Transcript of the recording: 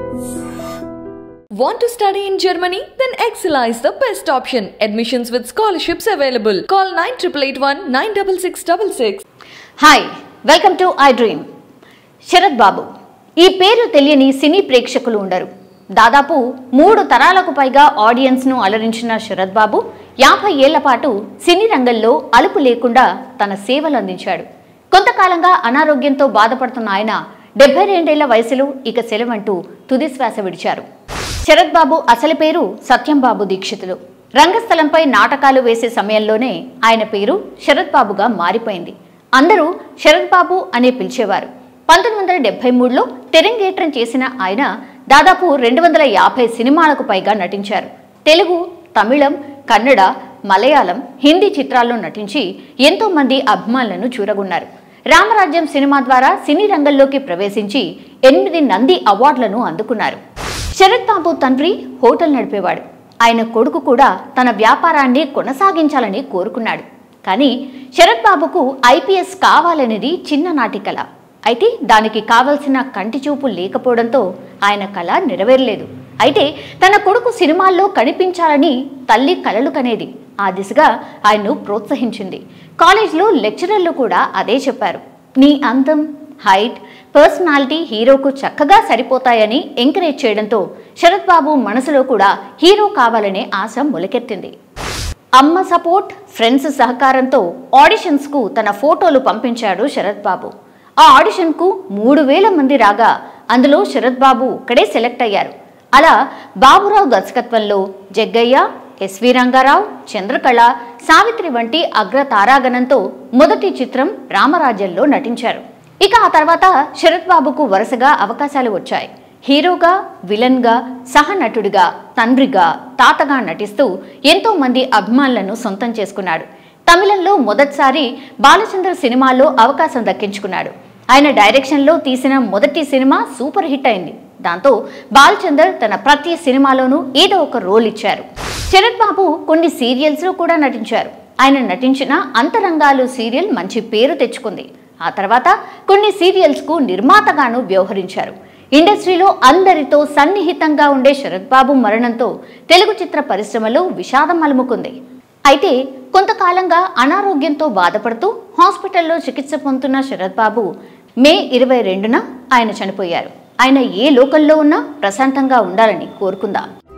Want to study in Germany? Then Excella is the best option. Admissions with scholarships available. Call 9881 96666. Hi welcome to I dream Sarath Babu ఈ పేరు తెలియని సినీ ప్రేక్షకులు ఉండరు దాదాపు మూడు తరాలకు పైగా ఆడియన్స్ను అలరించిన శరత్ బాబు యాభై ఏళ్ల పాటు సినీ రంగంలో అలుపు లేకుండా తన సేవలు అందించాడు కొంతకాలంగా అనారోగ్యంతో బాధపడుతున్న ఆయన డెబ్బై రెండేళ్ల వయసులో ఇక సెలవంటూ తుది శ్వాస విడిచారు శరత్ బాబు అసలు పేరు సత్యంబాబు దీక్షితులు రంగస్థలంపై నాటకాలు వేసే సమయంలోనే ఆయన పేరు శరత్ బాబుగా మారిపోయింది అందరూ శరత్ బాబు అనే పిలిచేవారు పంతొమ్మిది వందల డెబ్బై మూడులో తెరంగేట్రం చేసిన ఆయన దాదాపు రెండు వందల యాభై సినిమాలకు పైగా నటించారు తెలుగు తమిళం కన్నడ మలయాళం హిందీ చిత్రాల్లో నటించి ఎంతో మంది అభిమానులను చూరగొన్నారు రామరాజ్యం సినిమా ద్వారా సినీ రంగంలోకి ప్రవేశించి ఎనిమిది నంది అవార్డులను అందుకున్నారు శరత్ బాబు తండ్రి హోటల్ నడిపేవాడు ఆయన కొడుకు కూడా తన వ్యాపారాన్ని కొనసాగించాలని కోరుకున్నాడు కానీ శరత్ బాబుకు ఐపీఎస్ కావాలనేది చిన్ననాటి కళ అయితే దానికి కావలసిన కంటి చూపు లేకపోవడంతో ఆయన కళ నెరవేరలేదు అయితే తన కొడుకు సినిమాల్లో కనిపించాలని తల్లి కలలు కనేది ఆ దిశగా ఆయన్ను ప్రోత్సహించింది కాలేజ్లో లెక్చరర్లు కూడా అదే చెప్పారు నీ అందం హైట్ పర్సనాలిటీ హీరోకు చక్కగా సరిపోతాయని ఎంకరేజ్ చేయడంతో శరత్ బాబు మనసులో కూడా హీరో కావాలనే ఆశ మొలకెత్తింది అమ్మ సపోర్ట్ ఫ్రెండ్స్ సహకారంతో ఆడిషన్స్కు తన ఫోటోలు పంపించాడు శరత్ బాబు ఆ ఆడిషన్కు మూడు వేల మంది రాగా అందులో శరత్ బాబు ఒక్కడే సెలెక్ట్ అయ్యారు అలా బాబురావు దర్శకత్వంలో జగ్గయ్య ఎస్వి రంగారావు చంద్రకళ సావిత్రి వంటి అగ్ర తారాగణంతో మొదటి చిత్రం రామరాజ్యంలో నటించారు ఇక ఆ తర్వాత శరత్ బాబుకు వరుసగా అవకాశాలు వచ్చాయి హీరోగా విలన్గా సహనటుడిగా తండ్రిగా తాతగా నటిస్తూ ఎంతో మంది అభిమానులను సొంతం చేసుకున్నాడు తమిళంలో మొదటిసారి బాలచంద్ర సినిమాలో అవకాశం దక్కించుకున్నాడు ఆయన డైరెక్షన్లో తీసిన మొదటి సినిమా సూపర్ హిట్ అయింది దాంతో బాలచందర్ తన ప్రతి సినిమాలోనూ ఏదో ఒక రోల్ ఇచ్చారు శరత్ బాబు కొన్ని సీరియల్స్లో కూడా నటించారు ఆయన నటించిన అంతరంగాలు సీరియల్ మంచి పేరు తెచ్చుకుంది ఆ తర్వాత కొన్ని సీరియల్స్కు నిర్మాతగాను వ్యవహరించారు ఇండస్ట్రీలో అందరితో సన్నిహితంగా ఉండే శరత్ బాబు మరణంతో తెలుగు చిత్ర పరిశ్రమలో విషాదం అలుముకుంది అయితే కొంతకాలంగా అనారోగ్యంతో బాధపడుతూ హాస్పిటల్లో చికిత్స పొందుతున్న శరత్ బాబు మే ఇరవై రెండున ఆయన చనిపోయారు ఆయన ఏ లోకంలో ఉన్నా ప్రశాంతంగా ఉండాలని కోరుకుందాం